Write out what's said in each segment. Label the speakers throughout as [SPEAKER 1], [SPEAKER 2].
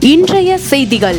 [SPEAKER 1] இன்றைய செய்திகள்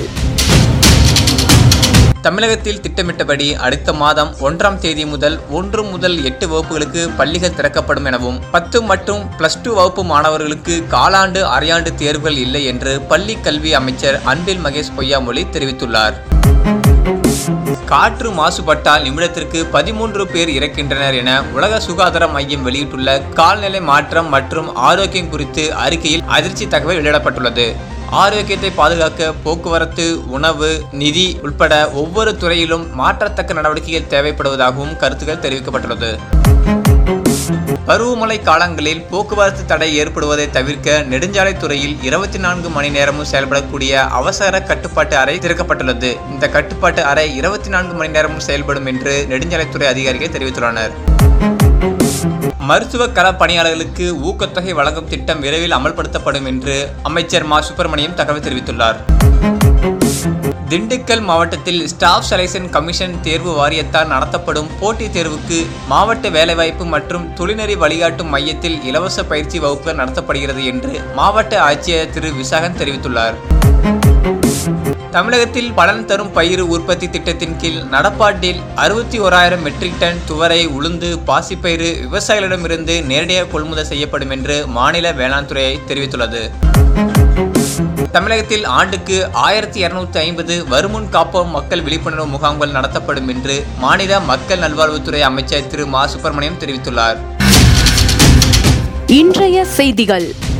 [SPEAKER 2] தமிழகத்தில் திட்டமிட்டபடி அடுத்த மாதம் ஒன்றாம் தேதி முதல் ஒன்று முதல் எட்டு வகுப்புகளுக்கு பள்ளிகள் திறக்கப்படும் எனவும் பத்து மற்றும் பிளஸ் டூ வகுப்பு மாணவர்களுக்கு காலாண்டு அரையாண்டு தேர்வுகள் இல்லை என்று பள்ளி கல்வி அமைச்சர் அன்பில் மகேஷ் பொய்யாமொழி தெரிவித்துள்ளார் காற்று மாசுபட்டால் நிமிடத்திற்கு பதிமூன்று பேர் இறக்கின்றனர் என உலக சுகாதார மையம் வெளியிட்டுள்ள கால்நிலை மாற்றம் மற்றும் ஆரோக்கியம் குறித்து அறிக்கையில் அதிர்ச்சி தகவல் வெளியிடப்பட்டுள்ளது ஆரோக்கியத்தை பாதுகாக்க போக்குவரத்து உணவு நிதி உட்பட ஒவ்வொரு துறையிலும் மாற்றத்தக்க நடவடிக்கைகள் தேவைப்படுவதாகவும் கருத்துக்கள் தெரிவிக்கப்பட்டுள்ளது பருவமழை காலங்களில் போக்குவரத்து தடை ஏற்படுவதை தவிர்க்க நெடுஞ்சாலைத்துறையில் இருபத்தி நான்கு மணி நேரமும் செயல்படக்கூடிய அவசர கட்டுப்பாட்டு அறை திறக்கப்பட்டுள்ளது இந்த கட்டுப்பாட்டு அறை இருபத்தி நான்கு மணி நேரமும் செயல்படும் என்று நெடுஞ்சாலைத்துறை அதிகாரிகள் தெரிவித்துள்ளனர் மருத்துவ கள பணியாளர்களுக்கு ஊக்கத்தொகை வழங்கும் திட்டம் விரைவில் அமல்படுத்தப்படும் என்று அமைச்சர் மா சுப்பிரமணியம் தகவல் தெரிவித்துள்ளார் திண்டுக்கல் மாவட்டத்தில் ஸ்டாஃப் செலெக்ஷன் கமிஷன் தேர்வு வாரியத்தால் நடத்தப்படும் போட்டித் தேர்வுக்கு மாவட்ட வேலைவாய்ப்பு மற்றும் தொழில்நெறி வழிகாட்டும் மையத்தில் இலவச பயிற்சி வகுப்புகள் நடத்தப்படுகிறது என்று மாவட்ட ஆட்சியர் திரு விசாகன் தெரிவித்துள்ளார் தமிழகத்தில் பலன் தரும் பயிர் உற்பத்தி திட்டத்தின் கீழ் நடப்பாண்டில் அறுபத்தி ஓராயிரம் மெட்ரிக் டன் துவரை உளுந்து பாசிப்பயிறு விவசாயிகளிடமிருந்து நேரடியாக கொள்முதல் செய்யப்படும் என்று மாநில வேளாண் துறை தெரிவித்துள்ளது தமிழகத்தில் ஆண்டுக்கு ஆயிரத்தி இருநூத்தி ஐம்பது வருமுன் காப்போம் மக்கள் விழிப்புணர்வு முகாம்கள் நடத்தப்படும் என்று மாநில மக்கள் நல்வாழ்வுத்துறை அமைச்சர் திரு மா சுப்பிரமணியம் தெரிவித்துள்ளார்
[SPEAKER 1] இன்றைய செய்திகள்